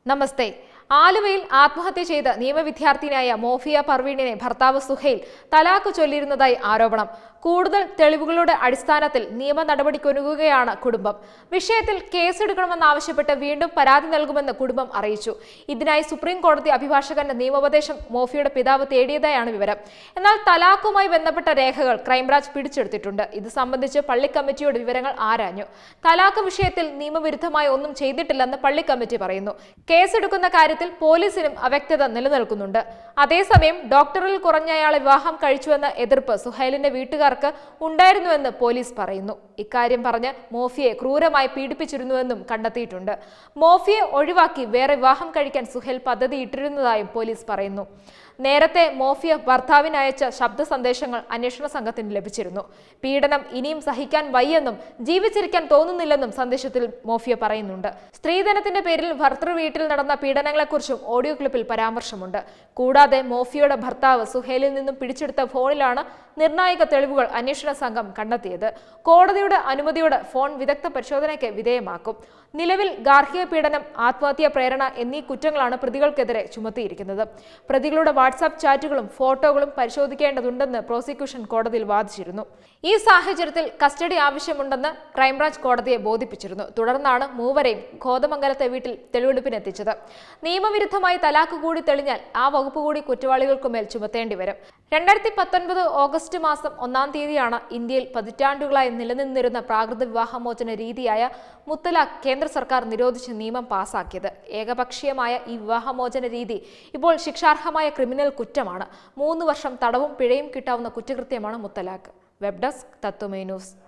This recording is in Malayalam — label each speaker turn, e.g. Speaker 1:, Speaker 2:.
Speaker 1: നമസ്തേ ആലുവയിൽ ആത്മഹത്യ ചെയ്ത നിയമവിദ്യാർത്ഥിനിയായ മോഫിയ പർവീണിനെ ഭർത്താവ് സുഹൈൽ തലാക്ക് ചൊല്ലിയിരുന്നതായി ആരോപണം കൂടുതൽ തെളിവുകളുടെ അടിസ്ഥാനത്തിൽ നിയമ നടപടിക്കൊരുങ്ങുകയാണ് കുടുംബം വിഷയത്തിൽ കേസെടുക്കണമെന്നാവശ്യപ്പെട്ട് വീണ്ടും പരാതി നൽകുമെന്ന് കുടുംബം അറിയിച്ചു ഇതിനായി സുപ്രീം കോടതി അഭിഭാഷകന്റെ നിയമോപദേശം മോഫിയുടെ പിതാവ് തേടിയതായാണ് വിവരം എന്നാൽ തലാക്കുമായി ബന്ധപ്പെട്ട രേഖകൾ ക്രൈംബ്രാഞ്ച് പിടിച്ചെടുത്തിട്ടുണ്ട് ഇത് സംബന്ധിച്ച് പള്ളി കമ്മിറ്റിയോട് വിവരങ്ങൾ ആരാഞ്ഞു തലാക്ക് വിഷയത്തിൽ നിയമവിരുദ്ധമായി ഒന്നും ചെയ്തിട്ടില്ലെന്ന് പള്ളി കമ്മിറ്റി പറയുന്നു കേസെടുക്കുന്ന കാര്യത്തിൽ പോലീസിനും അവ്യക്തത നിലനിൽക്കുന്നുണ്ട് അതേസമയം ഡോക്ടറിൽ കുറഞ്ഞയാളെ വിവാഹം കഴിച്ചുവെന്ന എതിർപ്പ് സുഹൈലിന്റെ വീട്ടുകാർക്ക് ഉണ്ടായിരുന്നുവെന്ന് പോലീസ് പറയുന്നു ഇക്കാര്യം പറഞ്ഞ് മോഫിയെ ക്രൂരമായി പീഡിപ്പിച്ചിരുന്നുവെന്നും കണ്ടെത്തിയിട്ടുണ്ട് മോഫിയെ ഒഴിവാക്കി വേറെ വിവാഹം കഴിക്കാൻ സുഹൈൽ പദ്ധതിയിട്ടിരുന്നതായും പോലീസ് പറയുന്നു നേരത്തെ മോഫിയ ഭർത്താവിന് അയച്ച ശബ്ദ സന്ദേശങ്ങൾ അന്വേഷണ സംഘത്തിന് ലഭിച്ചിരുന്നു പീഡനം ഇനിയും സഹിക്കാൻ വയ്യെന്നും ജീവിച്ചിരിക്കാൻ തോന്നുന്നില്ലെന്നും സന്ദേശത്തിൽ മോഫിയ പറയുന്നുണ്ട് സ്ത്രീധനത്തിന്റെ പേരിൽ ഭർത്തൃ വീട്ടിൽ നടന്ന പീഡനങ്ങളെക്കുറിച്ചും ഓഡിയോ ക്ലിപ്പിൽ പരാമർശമുണ്ട് കൂടാതെ മോഫിയയുടെ ഭർത്താവ് സുഹേലിൽ നിന്നും പിടിച്ചെടുത്ത ഫോണിലാണ് നിർണായക തെളിവുകൾ അന്വേഷണ സംഘം കണ്ടെത്തിയത് കോടതിയുടെ അനുമതിയോടെ ഫോൺ വിദഗ്ധ പരിശോധനയ്ക്ക് വിധേയമാക്കും നിലവിൽ ഗാർഹിക പീഡനം ആത്മഹത്യാ പ്രേരണ എന്നീ കുറ്റങ്ങളാണ് പ്രതികൾക്കെതിരെ ചുമത്തിയിരിക്കുന്നത് പ്രതികളുടെ വാട്സാപ്പ് ചാറ്റുകളും ഫോട്ടോകളും പരിശോധിക്കേണ്ടതുണ്ടെന്ന് പ്രോസിക്യൂഷൻ കോടതിയിൽ വാദിച്ചിരുന്നു ഈ സാഹചര്യത്തിൽ കസ്റ്റഡി ആവശ്യമുണ്ടെന്ന് ക്രൈംബ്രാഞ്ച് കോടതിയെ ബോധിപ്പിച്ചിരുന്നു തുടർന്നാണ് മൂവരെയും കോതമംഗലത്തെ വീട്ടിൽ തെളിവെടുപ്പിനെത്തിച്ചത് നിയമവിരുദ്ധമായി തലാക്ക് കൂടി തെളിഞ്ഞാൽ ആ വകുപ്പ് കൂടി കുറ്റവാളികൾക്കുമേൽ ചുമത്തേണ്ടി വരും രണ്ടായിരത്തി പത്തൊൻപത് ഓഗസ്റ്റ് മാസം ഒന്നാം തീയതിയാണ് ഇന്ത്യയിൽ പതിറ്റാണ്ടുകളായി നിലനിന്നിരുന്ന പ്രാകൃത വിവാഹമോചന രീതിയായ മുത്തലാഖ് കേന്ദ്ര സർക്കാർ നിരോധിച്ച് നിയമം പാസാക്കിയത് ഏകപക്ഷീയമായ ഈ വിവാഹമോചന രീതി ഇപ്പോൾ ശിക്ഷാർഹമായ ക്രിമിനൽ കുറ്റമാണ് മൂന്ന് വർഷം തടവും പിഴയും കിട്ടാവുന്ന കുറ്റകൃത്യമാണ് മുത്തലാഖ് വെബ് ഡെസ്ക് തത്വമേ ന്യൂസ്